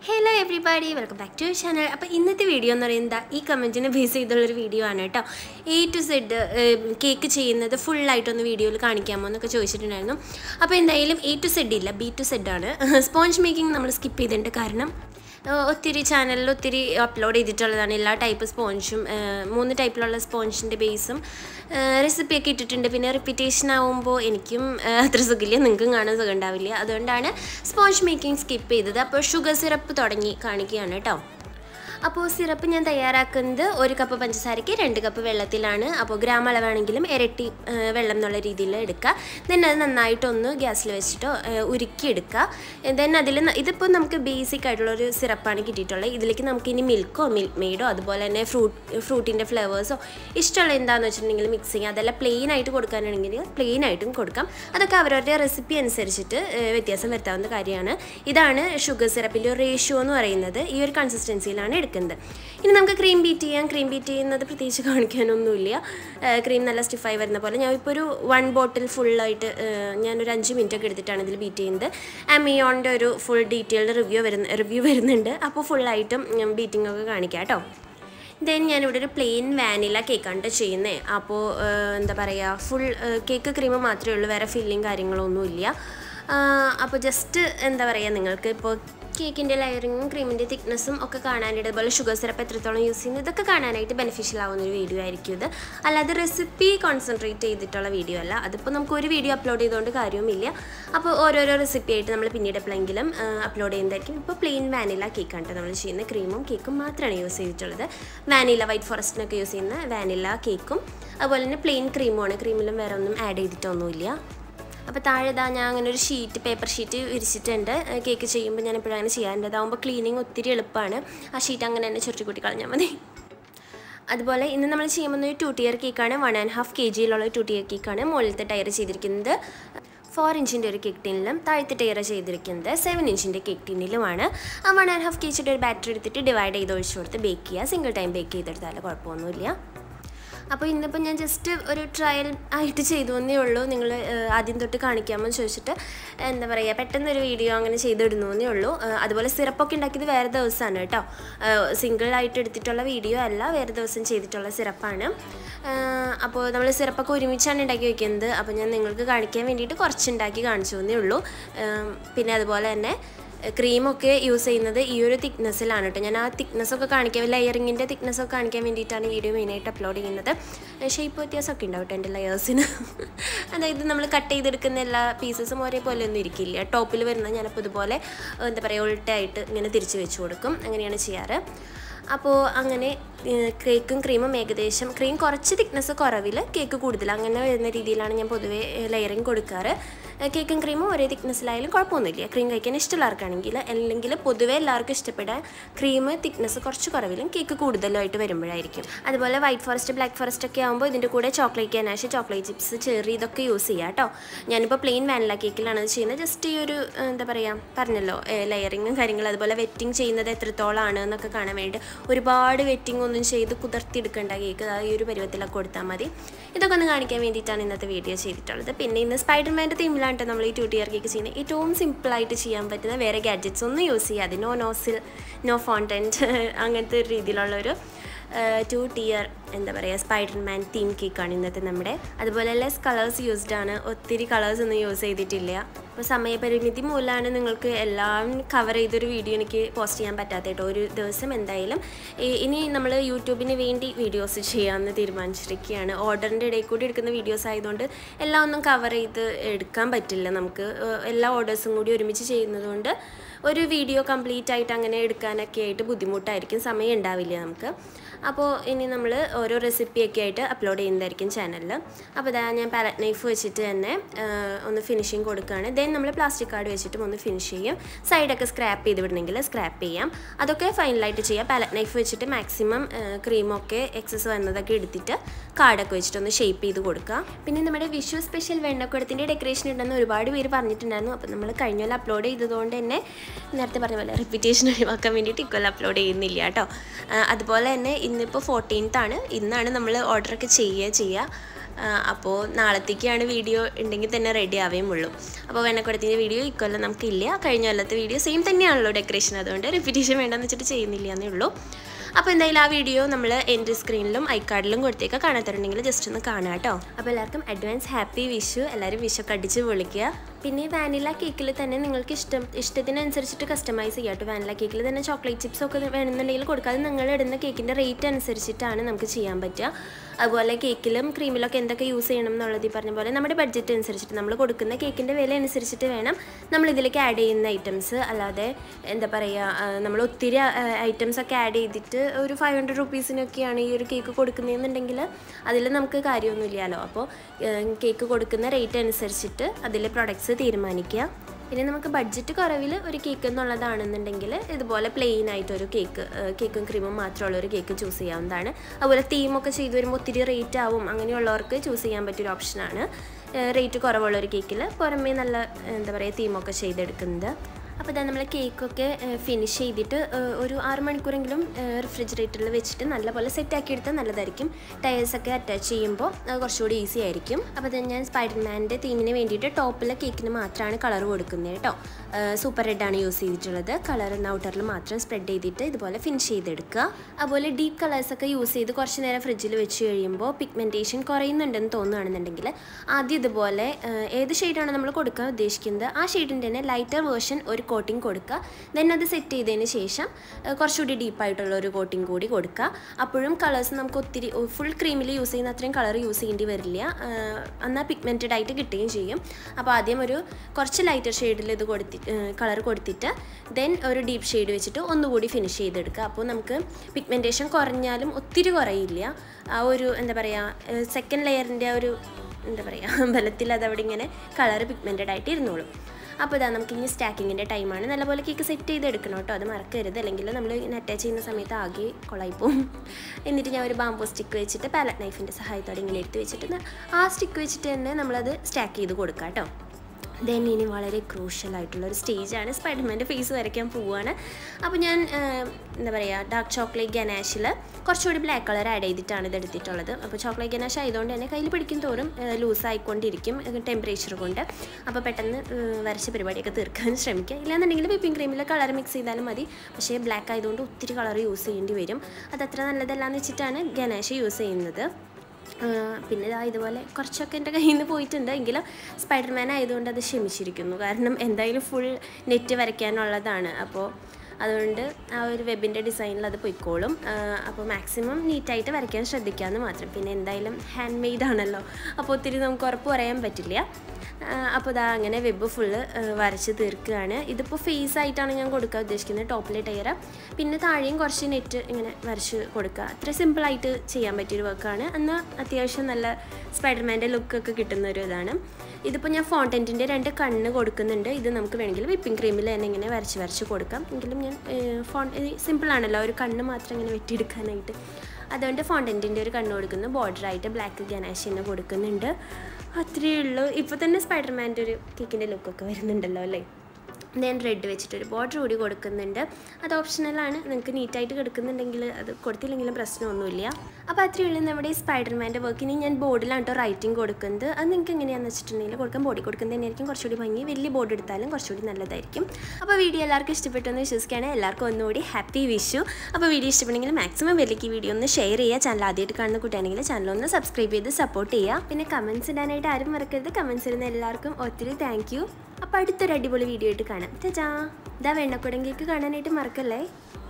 hello everybody welcome back to channel അപ്പോൾ ഇന്നത്തെ video എന്ന് പറയുന്നത് ഈ കമൻറ്റിനെ ബേസ് ചെയ്തുള്ളൊരു വീഡിയോ ആണ് കേട്ടോ എ ടു സെഡ് കേക്ക് ചെയ്യുന്നത് ഫുള്ളായിട്ടൊന്ന് വീഡിയോയിൽ കാണിക്കാമോ എന്നൊക്കെ ചോദിച്ചിട്ടുണ്ടായിരുന്നു അപ്പോൾ എന്തായാലും എ ടു സെഡ് ഇല്ല ബി ടു സെഡ് ആണ് സ്പോഞ്ച് മേക്കിംഗ് നമ്മൾ സ്കിപ്പ് ചെയ്തിട്ടുണ്ട് കാരണം ഏഹ് ഒത്തിരി ചാനലിൽ ഒത്തിരി അപ്ലോഡ് ചെയ്തിട്ടുള്ളതാണ് എല്ലാ ടൈപ്പ് സ്പോഞ്ചും ഏഹ് മൂന്ന് ടൈപ്പിലുള്ള സ്പോഞ്ചിൻ്റെ ബേസും റെസിപ്പിയൊക്കെ ഇട്ടിട്ടുണ്ട് പിന്നെ റിപ്പീറ്റേഷൻ ആവുമ്പോൾ എനിക്കും ഏഹ് അത്ര സുഖമില്ല നിങ്ങൾക്കും കാണാൻ സുഖം ഉണ്ടാവില്ല അതുകൊണ്ടാണ് സ്പോഞ്ച് മേക്കിംഗ് സ്കിപ്പ് ചെയ്തത് അപ്പോൾ ഷുഗർ സിറപ്പ് തുടങ്ങി കാണിക്കുകയാണ് കേട്ടോ അപ്പോൾ സിറപ്പ് ഞാൻ തയ്യാറാക്കുന്നത് ഒരു കപ്പ് പഞ്ചസാരയ്ക്ക് രണ്ട് കപ്പ് വെള്ളത്തിലാണ് അപ്പോൾ ഗ്രാം അളവാണെങ്കിലും ഇരട്ടി ആ, വെള്ളം എന്നുള്ള രീതിയിൽ എടുക്കുക ദെൻ അത് നന്നായിട്ടൊന്ന് ഗ്യാസിൽ വെച്ചിട്ടോ ആ, ഉരുക്കി എടുക്കുക ദെൻ അതിൽ ഇതിപ്പോൾ നമുക്ക് ബേസിക് ആയിട്ടുള്ളൊരു സിറപ്പാണ് കിട്ടിയിട്ടുള്ളത് ഇതിലേക്ക് നമുക്ക് ഇനി മിൽക്കോ മിൽക്ക് മെയ്ഡോ അതുപോലെ തന്നെ ഫ്രൂട്ട് ഫ്രൂട്ടിൻ്റെ ഫ്ലേവേഴ്സോ ഇഷ്ടമുള്ള എന്താണെന്ന് വെച്ചിട്ടുണ്ടെങ്കിൽ മിക്സിങ് അതെല്ലാം പ്ലെയിൻ ആയിട്ട് കൊടുക്കാനാണെങ്കിൽ പ്ലെയിൻ ആയിട്ടും കൊടുക്കാം അതൊക്കെ അവരവരുടെ റെസിപ്പി അനുസരിച്ചിട്ട് ആ, വ്യത്യാസം വരുത്താവുന്ന കാര്യമാണ് ഇതാണ് ഷുഗർ സിറപ്പിൻ്റെ ഒരു റേഷ്യോ എന്ന് പറയുന്നത് ഈ ഒരു കൺസിസ്റ്റൻസിയിലാണ് എടുക്കുന്നത് ഇനി നമുക്ക് ക്രീം ബീറ്റ് ചെയ്യാം ക്രീം ബീറ്റ് ചെയ്യുന്നത് പ്രത്യേകിച്ച് കാണിക്കാനൊന്നുമില്ല ക്രീം നല്ല സ്റ്റിഫായി വരുന്ന പോലെ ഞാൻ ഇപ്പോൾ ഒരു വൺ ബോട്ടിൽ ഫുള്ളായിട്ട് ഞാനൊരു അഞ്ച് മിനിറ്റ് ഒക്കെ എടുത്തിട്ടാണ് ഇതിൽ ബീറ്റ് ചെയ്യുന്നത് അമിയോണിൻ്റെ ഒരു ഫുൾ ഡീറ്റെയിൽഡ് റിവ്യൂ വരുന്ന റിവ്യൂ വരുന്നുണ്ട് അപ്പോൾ ഫുള്ളായിട്ടും ബീറ്റിംഗ് ഒക്കെ കാണിക്കാം കേട്ടോ ദെൻ ഞാനിവിടെ ഒരു പ്ലെയിൻ വാനില കേക്കാണ് ട്ടോ ചെയ്യുന്നത് അപ്പോൾ എന്താ പറയുക ഫുൾ കേക്ക് ക്രീം മാത്രമേ ഉള്ളൂ വേറെ ഫില്ലിങ് കാര്യങ്ങളൊന്നുമില്ല അപ്പോൾ ജസ്റ്റ് എന്താ പറയുക നിങ്ങൾക്ക് ഇപ്പോൾ കേക്കിൻ്റെ ലെയറിങ്ങും ക്രീമിൻ്റെ തിക്നെസ്സും ഒക്കെ കാണാനായിട്ട് അതുപോലെ ഷുഗർ സിറപ്പ് എത്രത്തോളം യൂസ് ചെയ്യുന്നത് ഇതൊക്കെ കാണാനായിട്ട് ബെനിഫിഷ്യൽ ആവുന്ന ഒരു വീഡിയോ ആയിരിക്കും ഇത് അല്ലാതെ റെസിപ്പി കോൺസെൻട്രേറ്റ് ചെയ്തിട്ടുള്ള വീഡിയോ അല്ല അതിപ്പോൾ നമുക്ക് ഒരു വീഡിയോ അപ്ലോഡ് ചെയ്തുകൊണ്ട് കാര്യവുമില്ല അപ്പോൾ ഓരോരോ റെസിപ്പി ആയിട്ട് നമ്മൾ പിന്നീട് എപ്പോഴെങ്കിലും അപ്ലോഡ് ചെയ്യുന്നതായിരിക്കും ഇപ്പോൾ പ്ലെയിൻ വാനില കേക്കാണ് ട്ടോ നമ്മൾ ചെയ്യുന്ന ക്രീമും കേക്കും മാത്രമാണ് യൂസ് ചെയ്തിട്ടുള്ളത് വാനില വൈറ്റ് ഫോറസ്റ്റിനൊക്കെ യൂസ് ചെയ്യുന്ന വാനില കേക്കും അതുപോലെ തന്നെ പ്ലെയിൻ ക്രീമുമാണ് ക്രീമിലും വേറെ ഒന്നും ആഡ് ചെയ്തിട്ടൊന്നുമില്ല അപ്പോൾ താഴെ ഇതാ ഞാൻ അങ്ങനെ ഒരു ഷീറ്റ് പേപ്പർ ഷീറ്റ് വിരിച്ചിട്ടുണ്ട് കേക്ക് ചെയ്യുമ്പോൾ ഞാൻ എപ്പോഴും അങ്ങനെ ചെയ്യാറുണ്ട് അതാകുമ്പോൾ ക്ലീനിങ് ഒത്തിരി എളുപ്പമാണ് ആ ഷീറ്റ് അങ്ങനെ തന്നെ ചുരുട്ടി കൂട്ടി കളഞ്ഞാൽ മതി അതുപോലെ ഇന്ന് നമ്മൾ ചെയ്യുന്ന ഒരു ടു ടിയർ കേക്കാണ് വൺ ആൻഡ് ഹാഫ് കെ ജിയിലുള്ള ടു ടിയർ കേക്കാണ് മുകളിലത്തെ ടയർ ചെയ്തിരിക്കുന്നത് ഫോർ ഇഞ്ചിൻ്റെ ഒരു കേക്ക് ടീനിലും താഴത്തെ ടയർ ചെയ്തിരിക്കുന്നത് സെവൻ ഇഞ്ചിൻ്റെ കേക്ക് ടീനിലുമാണ് ആ വൺ ആൻഡ് ഹാഫ് കെ ജിയുടെ ഒരു ബാറ്ററി എടുത്തിട്ട് ഡിവൈഡ് ചെയ്ത് ഒഴിച്ചു കൊടുത്ത് ബേക്ക് ചെയ്യുക സിംഗിൾ ടൈം ബേക്ക് ചെയ്തെടുത്താൽ കുഴപ്പമൊന്നുമില്ല അപ്പോൾ ഇന്നിപ്പോൾ ഞാൻ ജസ്റ്റ് ഒരു ട്രയൽ ആയിട്ട് ചെയ്തു എന്നേ ഉള്ളൂ നിങ്ങൾ ആദ്യം തൊട്ട് കാണിക്കാമോ എന്ന് ചോദിച്ചിട്ട് എന്താ പറയുക പെട്ടെന്നൊരു വീഡിയോ അങ്ങനെ ചെയ്തിടുന്നു എന്നേ ഉള്ളൂ ഏഹ് അതുപോലെ സിറപ്പൊക്കെ ഉണ്ടാക്കിയത് വേറെ ദിവസമാണ് കേട്ടോ സിംഗിൾ ആയിട്ട് എടുത്തിട്ടുള്ള വീഡിയോ അല്ല വേറെ ദിവസം ചെയ്തിട്ടുള്ള സിറപ്പാണ് അപ്പോൾ നമ്മൾ സിറപ്പൊക്കെ ഒരുമിച്ചാണ് ഉണ്ടാക്കി വയ്ക്കുന്നത് അപ്പോൾ ഞാൻ നിങ്ങൾക്ക് കാണിക്കാൻ വേണ്ടിയിട്ട് കുറച്ചുണ്ടാക്കി കാണിച്ചു എന്നേ ഉള്ളൂ ഏഹ് പിന്നെ അതുപോലെ തന്നെ ക്രീമൊക്കെ യൂസ് ചെയ്യുന്നത് ഈ ഒരു തിക്നെസ്സിലാണ് കേട്ടോ ഞാൻ ആ തിക്നെസ്സൊക്കെ കാണിക്കാൻ ലെയറിങ്ങിൻ്റെ തിക്നെസ്സൊക്കെ കാണിക്കാൻ വേണ്ടിയിട്ടാണ് വീഡിയോ മെയിനായിട്ട് അപ്ലോഡ് ചെയ്യുന്നത് ഷേപ്പ് വ്യത്യാസമൊക്കെ ഉണ്ടാവും കേട്ടോ എൻ്റെ ലെയേഴ്സിന് അതായത് നമ്മൾ കട്ട് ചെയ്തെടുക്കുന്ന എല്ലാ പീസസും ഒരേപോലെ ഒന്നും ഇരിക്കില്ല ടോപ്പിൽ വരുന്നത് ഞാനപ്പോൾ ഇതുപോലെ എന്താ പറയുക ഉൾട്ടായിട്ട് ഇങ്ങനെ തിരിച്ച് വെച്ച് കൊടുക്കും അങ്ങനെയാണ് ചെയ്യാറ് അപ്പോൾ അങ്ങനെ ഏഹ്, കേക്കും ക്രീമും ഏകദേശം ക്രീം കുറച്ച് തിക്നെസ് കുറവിൽ കേക്ക് കൂടുതൽ അങ്ങനെ വരുന്ന രീതിയിലാണ് ഞാൻ പൊതുവേ ലെയറിങ് കൊടുക്കാറ് ഏഹ്, കേക്കും ക്രീമും ഒരേ തിക്നെസ്സിലായാലും കുഴപ്പമൊന്നുമില്ല ക്രീം കഴിക്കാൻ ഇഷ്ടമുള്ളവർക്കാണെങ്കിൽ അല്ലെങ്കിൽ പൊതുവേ എല്ലാവർക്കും ഇഷ്ടപ്പെടാൻ ക്രീം തിക്നെസ് കുറച്ച് കുറവിലും കേക്ക് കൂടുതലായിട്ട് വരുമ്പോഴായിരിക്കും അതുപോലെ വൈറ്റ് ഫോറസ്റ്റ് ബ്ലാക്ക് ഫോറസ്റ്റ് ഒക്കെ ആകുമ്പോൾ ഇതിൻ്റെ കൂടെ chocolate ganache chocolate chips cherry ഇതൊക്കെ യൂസ് ചെയ്യാം കേട്ടോ ഞാനിപ്പോൾ പ്ലെയിൻ വാനില കേക്കിലാണ് ഇത് ചെയ്യുന്നത് ജസ്റ്റ് ഈ ഒരു ഏഹ്, എന്താ പറയുക പറഞ്ഞല്ലോ ലെയറിങ്ങും കാര്യങ്ങളും അതുപോലെ വെറ്റിംഗ് ചെയ്യുന്നത് എത്രത്തോളമാണ് എന്നൊക്കെ കാണാൻ വേണ്ടി ഒരുപാട് വെറ്റിംഗ് ഒന്നും ചെയ്ത് കുതിർത്തിയെടുക്കേണ്ട കേക്ക് ആ ഈ ഒരു പരുവത്തിലൊക്കെ കൊടുത്താൽ മതി ഇതൊക്കെ ഒന്ന് കാണിക്കാൻ വേണ്ടിയിട്ടാണ് ഇന്നത്തെ വീഡിയോ ചെയ്തിട്ടുള്ളത് പിന്നെ ഇന്ന് സ്പൈഡർമാൻ്റെ തീമിലാണ് ട്ടോ നമ്മൾ ഈ ടു ടിയർ കേക്ക് ചെയ്യുന്നത് ഏറ്റവും സിമ്പിളായിട്ട് ചെയ്യാൻ പറ്റുന്ന വേറെ ഗാഡ്ജറ്റ്സ് ഒന്നും യൂസ് ചെയ്യാതെ നോ നോസിൽ നോ ഫോണ്ടൻറ്റ് അങ്ങനത്തെ ഒരു രീതിയിലുള്ള ഒരു ടു ടിയർ എന്താ പറയുക സ്പൈഡർമാൻ തീം കേക്കാണ് ഇന്നത്തെ നമ്മുടെ അതുപോലെ ലെസ് കളേഴ്സ് യൂസ്ഡ് ആണ് ഒത്തിരി കളേഴ്സ് ഒന്നും യൂസ് ചെയ്തിട്ടില്ല അപ്പോൾ സമയപരിമിതി മൂലമാണ് നിങ്ങൾക്ക് എല്ലാം കവർ ചെയ്തൊരു വീഡിയോ എനിക്ക് പോസ്റ്റ് ചെയ്യാൻ പറ്റാത്ത കേട്ടോ ഒരു ദിവസം എന്തായാലും ഈ- ഇനി നമ്മൾ യൂട്യൂബിന് വേണ്ടി വീഡിയോസ് ചെയ്യാമെന്ന് തീരുമാനിച്ചിരിക്കുകയാണ് ഓർഡറിൻ്റെ ഇടയിൽ കൂടി എടുക്കുന്ന വീഡിയോസ് ആയതുകൊണ്ട് എല്ലാം ഒന്നും കവർ ചെയ്ത് എടുക്കാൻ പറ്റില്ല നമുക്ക് ഏഹ് എല്ലാ ഓർഡേഴ്സും കൂടി ഒരുമിച്ച് ചെയ്യുന്നതുകൊണ്ട് ഒരു വീഡിയോ കംപ്ലീറ്റ് ആയിട്ട് അങ്ങനെ എടുക്കാനൊക്കെ ആയിട്ട് ബുദ്ധിമുട്ടായിരിക്കും സമയം ഉണ്ടാവില്ല നമുക്ക് അപ്പോൾ ഇനി നമ്മൾ ഓരോ റെസിപ്പിയൊക്കെ ആയിട്ട് അപ്ലോഡ് ചെയ്യുന്നതായിരിക്കും ചാനലിൽ അപ്പോൾ ഇതാ ഞാൻ പാലറ്റ് നൈഫ് വെച്ചിട്ട് തന്നെ ആ, ഒന്ന് ഫിനിഷിങ് കൊടുക്കുകയാണ് ദെൻ നമ്മൾ പ്ലാസ്റ്റിക് കാർഡ് വെച്ചിട്ടും ഒന്ന് ഫിനിഷ് ചെയ്യും സൈഡൊക്കെ സ്ക്രാപ്പ് ചെയ്ത് വിടണമെങ്കിൽ സ്ക്രാപ്പ് ചെയ്യാം അതൊക്കെ ഫൈനലായിട്ട് ചെയ്യാം പാലറ്റ് നൈഫ് വെച്ചിട്ട് മാക്സിമം ക്രീമൊക്കെ എക്സസ് വന്നതൊക്കെ എടുത്തിട്ട് കാർഡൊക്കെ വെച്ചിട്ട് ഒന്ന് ഷേപ്പ് ചെയ്ത് കൊടുക്കുക പിന്നെ നമ്മുടെ വിഷു സ്പെഷ്യൽ വെണ്ണക്കുടത്തിൻ്റെ ഡെക്കറേഷൻ ഉണ്ടെന്ന് ഒരുപാട് പേര് പറഞ്ഞിട്ടുണ്ടായിരുന്നു അപ്പോൾ നമ്മൾ കഴിഞ്ഞ കൊല്ലം അപ്ലോഡ് ചെയ്തതുകൊണ്ട് തന്നെ നേരത്തെ പറഞ്ഞ പോലെ റിപ്പീറ്റേഷൻ ഒഴിവാക്കാൻ വേണ്ടിയിട്ട് ഇക്കൊല്ലം അപ്ലോഡ് ചെയ്യുന്നില്ല കേട്ടോ ആ, അതുപോലെ തന്നെ ഇന്നിപ്പോൾ ഫോർട്ടീൻത്ത് ആണ് ഇന്നാണ് നമ്മൾ ഓർഡറൊക്കെ ചെയ്യുക ചെയ്യുക അപ്പോൾ നാളത്തേക്കാണ് വീഡിയോ ഉണ്ടെങ്കിൽ തന്നെ റെഡി ആവേം ഉള്ളൂ അപ്പോൾ വെണ്ണക്കുടത്തിൻ്റെ വീഡിയോ ഇക്കൊല്ലം നമുക്കില്ല കഴിഞ്ഞ കൊല്ലത്തെ വീഡിയോ സെയിം തന്നെയാണല്ലോ ഡെക്കറേഷൻ അതുകൊണ്ട് റിപ്പീറ്റേഷൻ വേണ്ടെന്ന് വെച്ചിട്ട് ചെയ്യുന്നില്ല എന്നേ ഉള്ളൂ അപ്പോൾ എന്തായാലും ആ വീഡിയോ നമ്മൾ എൻ്റെ സ്ക്രീനിലും ഐ കാർഡിലും കൊടുത്തേക്ക് കാണാത്തരുണ്ടെങ്കിൽ ജസ്റ്റ് ഒന്ന് കാണാം കേട്ടോ അപ്പോൾ എല്ലാവർക്കും അഡ്വാൻസ് ഹാപ്പി വിഷു എല്ലാവരും വിഷൊക്കെ അടിച്ച് വിളിക്കുക പിന്നെ വാനില കേക്കിൽ തന്നെ നിങ്ങൾക്ക് ഇഷ്ടം ഇഷ്ടത്തിനനുസരിച്ചിട്ട് കസ്റ്റമൈസ് ചെയ്യാം കേട്ടോ വാനില കേക്കിൽ തന്നെ ചോക്ലേറ്റ് ചിപ്സ് ഒക്കെ വേണമെന്നുണ്ടെങ്കിൽ കൊടുക്കാതെ നിങ്ങൾ ഇടുന്ന കേക്കിൻ്റെ റേറ്റ് അനുസരിച്ചിട്ടാണ് നമുക്ക് ചെയ്യാൻ പറ്റുക അതുപോലെ കേക്കിലും ക്രീമിലൊക്കെ എന്തൊക്കെ യൂസ് ചെയ്യണം എന്നുള്ളത് ഈ പറഞ്ഞ പോലെ നമ്മുടെ ബഡ്ജറ്റ് അനുസരിച്ചിട്ട് നമ്മൾ കൊടുക്കുന്ന കേക്കിൻ്റെ വില അനുസരിച്ചിട്ട് വേണം നമ്മൾ ഇതിലേക്ക് ആഡ് ചെയ്യുന്ന ഐറ്റംസ് അല്ലാതെ എന്താ പറയുക നമ്മൾ ഒത്തിരി ഐറ്റംസ് ഒക്കെ ആഡ് ചെയ്തിട്ട് ഒരു ഫൈവ് ഹൺഡ്രഡ് റുപ്പീസിനൊക്കെയാണ് ഈ ഒരു കേക്ക് കൊടുക്കുന്നതെന്നുണ്ടെങ്കിൽ അതിൽ നമുക്ക് കാര്യമൊന്നുമില്ലല്ലോ അപ്പോൾ കേക്ക് കൊടുക്കുന്ന റേറ്റ് അനുസരിച്ചിട്ട് അതിലെ പ്രൊഡക്ട്സ് തീരുമാനിക്കുക പിന്നെ നമുക്ക് ബഡ്ജറ്റ് കുറവിൽ ഒരു കേക്ക് എന്നുള്ളതാണെന്നുണ്ടെങ്കിൽ ഇതുപോലെ പ്ലെയിൻ ആയിട്ടൊരു കേക്ക് കേക്കും ക്രീമും മാത്രമുള്ള ഒരു കേക്ക് ചൂസ് ചെയ്യാവുന്നതാണ് അതുപോലെ തീമൊക്കെ ചെയ്ത് വരുമ്പോൾ ഒത്തിരി റേറ്റ് ആവും അങ്ങനെയുള്ളവർക്ക് ചൂസ് ചെയ്യാൻ പറ്റിയൊരു ഓപ്ഷനാണ് റേറ്റ് കുറവുള്ള ഒരു കേക്കിൽ പുറമേ നല്ല എന്താ പറയുക തീമൊക്കെ ചെയ്തെടുക്കുന്നത് അപ്പോൾ ഇതാ നമ്മൾ കേക്കൊക്കെ ഫിനിഷ് ചെയ്തിട്ട് ഒരു ആറ് മണിക്കൂറെങ്കിലും റെഫ്രിജറേറ്ററിൽ വെച്ചിട്ട് നല്ലപോലെ സെറ്റാക്കി എടുത്താൽ നല്ലതായിരിക്കും ടയേഴ്സൊക്കെ അറ്റാച്ച് ചെയ്യുമ്പോൾ അത് കുറച്ചുകൂടി ഈസി ആയിരിക്കും അപ്പോൾ ഇത് ഞാൻ സ്പൈഡർമാൻ്റെ തീമിന് വേണ്ടിയിട്ട് ടോപ്പിലെ കേക്കിന് മാത്രമാണ് കളർ കൊടുക്കുന്നത് കേട്ടോ സൂപ്പർ റെഡാണ് യൂസ് ചെയ്തിട്ടുള്ളത് കളർ ഔട്ടറിൽ മാത്രം സ്പ്രെഡ് ചെയ്തിട്ട് ഇതുപോലെ ഫിനിഷ് ചെയ്തെടുക്കുക അതുപോലെ ഡീപ്പ് കളേഴ്സൊക്കെ യൂസ് ചെയ്ത് കുറച്ച് നേരം ഫ്രിഡ്ജിൽ വെച്ച് കഴിയുമ്പോൾ പിഗ്മെൻറ്റേഷൻ കുറയുന്നുണ്ടെന്ന് തോന്നുകയാണെന്നുണ്ടെങ്കിൽ ആദ്യം ഇതുപോലെ ഏത് ഷെയ്ഡാണ് നമ്മൾ കൊടുക്കാൻ ഉദ്ദേശിക്കുന്നത് ആ ഷെയ്ഡിൻ്റെ തന്നെ ലൈറ്റർ വേർഷൻ ഒരു കോട്ടിങ് കൊടുക്കുക ദെൻ അത് സെറ്റ് ചെയ്തതിന് ശേഷം കുറച്ചുകൂടി ഡീപ്പായിട്ടുള്ള ഒരു കോട്ടിങ് കൂടി കൊടുക്കുക അപ്പോഴും കളേഴ്സ് നമുക്ക് ഒത്തിരി ഫുൾ ക്രീമിൽ യൂസ് ചെയ്യുന്ന അത്രയും കളർ യൂസ് ചെയ്യേണ്ടി വരില്ല എന്നാൽ പിഗ്മെൻറ്റഡ് ആയിട്ട് കിട്ടുകയും ചെയ്യും അപ്പോൾ ആദ്യം ഒരു കുറച്ച് ലൈറ്റർ ഷെയ്ഡിൽ ഇത് കൊടുത്തി കളർ കൊടുത്തിട്ട് ദെൻ ഒരു ഡീപ്പ് ഷെയ്ഡ് വെച്ചിട്ട് ഒന്നുകൂടി ഫിനിഷ് ചെയ്തെടുക്കുക അപ്പോൾ നമുക്ക് പിഗ്മെൻറ്റേഷൻ കുറഞ്ഞാലും ഒത്തിരി കുറയില്ല ആ ഒരു എന്താ പറയുക സെക്കൻഡ് ലെയറിൻ്റെ ഒരു എന്താ പറയുക ബലത്തിൽ അതവിടെ ഇങ്ങനെ കളർ പിഗ്മെൻറ്റഡ് ആയിട്ട് ഇരുന്നോളും അപ്പോൾ ഇതാ നമുക്ക് ഇനി സ്റ്റാക്കിങ്ങിൻ്റെ ടൈമാണ് നല്ലപോലെ കേക്ക് സെറ്റ് ചെയ്തെടുക്കണം കേട്ടോ അത് മറക്കരുത് അല്ലെങ്കിൽ നമ്മൾ ഇങ്ങനെ അറ്റാച്ച് ചെയ്യുന്ന സമയത്ത് ആകെ കൊളായിപ്പോവും എന്നിട്ട് ഞാൻ ഒരു ബാമ്പോ സ്റ്റിക്ക് വെച്ചിട്ട് പാലറ്റ് നൈഫിൻ്റെ സഹായത്തോടെ ഇങ്ങനെ എടുത്ത് വെച്ചിട്ട് ആ സ്റ്റിക്ക് വെച്ചിട്ട് തന്നെ നമ്മളത് സ്റ്റാക്ക് ചെയ്ത് കൊടുക്കാം കേട്ടോ ദെൻ ഇനി വളരെ ക്രൂഷ്യൽ ആയിട്ടുള്ള ഒരു സ്റ്റേജാണ് സ്പൈഡർമാൻ്റെ ഫേസ് വരയ്ക്കാൻ പോവുകയാണ് അപ്പോൾ ഞാൻ എന്താ പറയുക ഡാർക്ക് ചോക്ലേറ്റ് ഗനാഷിൽ കുറച്ചുകൂടി ബ്ലാക്ക് കളർ ആഡ് ചെയ്തിട്ടാണ് ഇത് എടുത്തിട്ടുള്ളത് അപ്പോൾ ചോക്ലേറ്റ് ഗനാഷ് ആയതുകൊണ്ട് തന്നെ കയ്യിൽ പിടിക്കും തോറും ലൂസായിക്കൊണ്ടിരിക്കും ടെമ്പറേച്ചർ കൊണ്ട് അപ്പോൾ പെട്ടെന്ന് വരച്ച പരിപാടിയൊക്കെ തീർക്കാൻ ശ്രമിക്കുക ഇല്ലാന്നുണ്ടെങ്കിൽ വിപ്പിംഗ് ക്രീമിൽ കളർ മിക്സ് ചെയ്താലും മതി പക്ഷേ ബ്ലാക്ക് ആയതുകൊണ്ട് ഒത്തിരി കളർ യൂസ് ചെയ്യേണ്ടി വരും അതത്ര നല്ലതല്ലാന്ന് വെച്ചിട്ടാണ് ഗനാഷ് യൂസ് ചെയ്യുന്നത് പിന്നെ ഇതാ ഇതുപോലെ കുറച്ചൊക്കെ എൻ്റെ കയ്യിൽ നിന്ന് പോയിട്ടുണ്ട് എങ്കിലും സ്പൈഡർമാൻ ആയതുകൊണ്ട് അത് ക്ഷമിച്ചിരിക്കുന്നു കാരണം എന്തായാലും ഫുൾ നെറ്റ് വരയ്ക്കാനുള്ളതാണ് അപ്പോൾ അതുകൊണ്ട് ആ ഒരു വെബിൻ്റെ ഡിസൈനിൽ അത് പൊയ്ക്കോളും അപ്പോൾ മാക്സിമം നീറ്റായിട്ട് വരയ്ക്കാൻ ശ്രദ്ധിക്കാമെന്ന് മാത്രം പിന്നെ എന്തായാലും ഹാൻഡ് മെയ്ഡ് ആണല്ലോ അപ്പോൾ ഒത്തിരി നമുക്ക് ഉറപ്പ് പറയാൻ പറ്റില്ല അപ്പോൾ ഇതാ അങ്ങനെ വെബ് ഫുള്ള് വരച്ച് തീർക്കുകയാണ് ഇതിപ്പോൾ ഫേസ് ആയിട്ടാണ് ഞാൻ കൊടുക്കാൻ ഉദ്ദേശിക്കുന്നത് ടോപ്പിലെ ടയർ പിന്നെ താഴെയും കുറച്ച് നെറ്റ് ഇങ്ങനെ വരച്ച് കൊടുക്കുക അത്ര സിമ്പിളായിട്ട് ചെയ്യാൻ പറ്റിയൊരു വർക്കാണ് എന്നാൽ അത്യാവശ്യം നല്ല സ്പൈഡർമാൻ്റെ ലുക്കൊക്കെ കിട്ടുന്ന ഒരു ഇതാണ് ഇതിപ്പോൾ ഞാൻ ഫോണ്ടൻറ്റിൻ്റെ രണ്ട് കണ്ണ് കൊടുക്കുന്നുണ്ട് ഇത് നമുക്ക് വേണമെങ്കിൽ വിപ്പിംഗ് ക്രീമിൽ തന്നെ ഇങ്ങനെ വരച്ച് വരച്ച് കൊടുക്കാം എങ്കിലും ഞാൻ ഫോൺ സിമ്പിളാണല്ലോ ഒരു കണ്ണ് മാത്രം ഇങ്ങനെ വെട്ടിയെടുക്കാനായിട്ട് അതുകൊണ്ട് ഫോണ്ടൻറ്റിൻ്റെ ഒരു കണ്ണ് കൊടുക്കുന്നു ബോർഡറായിട്ട് ബ്ലാക്ക് ഗനാഷ് തന്നെ കൊടുക്കുന്നുണ്ട് അത്രയേ ഉള്ളൂ ഇപ്പോൾ തന്നെ സ്പൈഡർമാൻ്റെ ഒരു കേക്കിൻ്റെ ലുക്കൊക്കെ വരുന്നുണ്ടല്ലോ അല്ലേ ഞാൻ റെഡ് വെച്ചിട്ടൊരു ബോർഡർ കൂടി കൊടുക്കുന്നുണ്ട് അത് ഓപ്ഷണലാണ് നിങ്ങൾക്ക് നീറ്റായിട്ട് കിടക്കുന്നുണ്ടെങ്കിൽ അത് കൊടുത്തില്ലെങ്കിലും പ്രശ്നമൊന്നുമില്ല അപ്പോൾ അത്രയേ ഉള്ളൂ നമ്മുടെ ഈ സ്പൈഡർമാൻ്റെ വർക്കിന് ഞാൻ ബോർഡിലാണ് കേട്ടോ റൈറ്റിംഗ് കൊടുക്കുന്നത് അത് നിങ്ങൾക്ക് എങ്ങനെയാണെന്ന് വെച്ചിട്ടുണ്ടെങ്കിൽ കൊടുക്കാൻ ബോഡി കൊടുക്കുന്നത് തന്നെയായിരിക്കും കുറച്ചുകൂടി ഭംഗി വലിയ ബോർഡ് എടുത്താലും കുറച്ചുകൂടി നല്ലതായിരിക്കും അപ്പോൾ വീഡിയോ എല്ലാവർക്കും ഇഷ്ടപ്പെട്ടെന്ന് വിശ്വസിക്കുകയാണ് എല്ലാവർക്കും ഒന്നുകൂടി ഹാപ്പി വിഷു അപ്പോൾ വീഡിയോ ഇഷ്ടപ്പെട്ടെങ്കിൽ മാക്സിമം വലിയ വീഡിയോ ഒന്ന് ഷെയർ ചെയ്യുക ചാനൽ ആദ്യമായിട്ട് കാണുന്ന കുട്ടിയാണെങ്കിൽ ചാനൽ ഒന്ന് സബ്സ്ക്രൈബ് ചെയ്ത് സപ്പോർട്ട് ചെയ്യുക പിന്നെ കമൻസ് ഇടാനായിട്ട് ആരും മറക്കരുത് കമൻസ് ഇടുന്ന എല്ലാവർക്കും ഒത്തിരി താങ്ക് യു അപ്പോൾ അടുത്തൊരു അടിപൊളി വീഡിയോ ആയിട്ട് കാണാം ചാ ഇതാ വെണ്ണക്കുടം കേക്ക് കാണാനായിട്ട് മറക്കല്ലേ